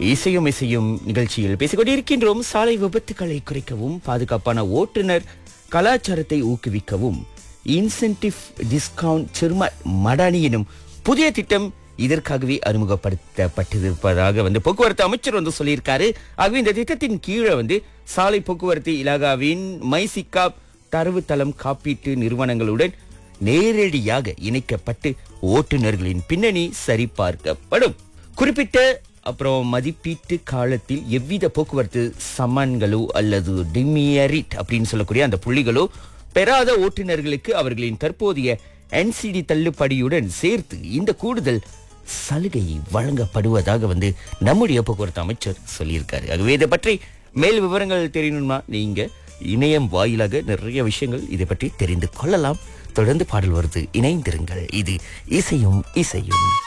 இசையும் இசையும் நிகழ்ச்சியில் பேசிக்கொண்டிருக்கின்றோம் சாலை விபத்துகளை குறைக்கவும் பாதுகாப்பான ஓட்டுநர் கலாச்சாரத்தை ஊக்குவிக்கவும் இன்சென்டிவ் டிஸ்கவுண்ட் சிறும மடானி எனும் புதிய திட்டம் இதற்காகவே அறிமுகப்படுத்தப்பட்டிருப்பதாக வந்து போக்குவரத்து அமைச்சர் வந்து சொல்லியிருக்காரு ஆகவே இந்த திட்டத்தின் கீழே வந்து சாலை போக்குவரத்து இலாகாவின் மைசிகா தரவுத்தளம் காப்பீட்டு நிறுவனங்களுடன் நேரடியாக இணைக்கப்பட்டு ஓட்டுநர்களின் பின்னணி சரிபார்க்கப்படும் குறிப்பிட்ட அப்புறம் மதிப்பீட்டு காலத்தில் எவ்வித போக்குவரத்து சமன்களோ அல்லது டிமியரிட் அப்படின்னு சொல்லக்கூடிய அந்த புள்ளிகளோ பெறாத ஓட்டுநர்களுக்கு அவர்களின் தற்போதைய என்சிடி தள்ளுபடியுடன் சேர்த்து இந்த கூடுதல் சலுகை வழங்கப்படுவதாக வந்து நம்முடைய போக்குவரத்து அமைச்சர் சொல்லியிருக்காரு ஆகவே இதை பற்றி மேல் விவரங்கள் தெரியணும்னா நீங்க இணையம் வாயிலாக நிறைய விஷயங்கள் இதை பற்றி தெரிந்து கொள்ளலாம் தொடர்ந்து பாடல் வருது இணைந்திருங்கள் இது இசையும் இசையும்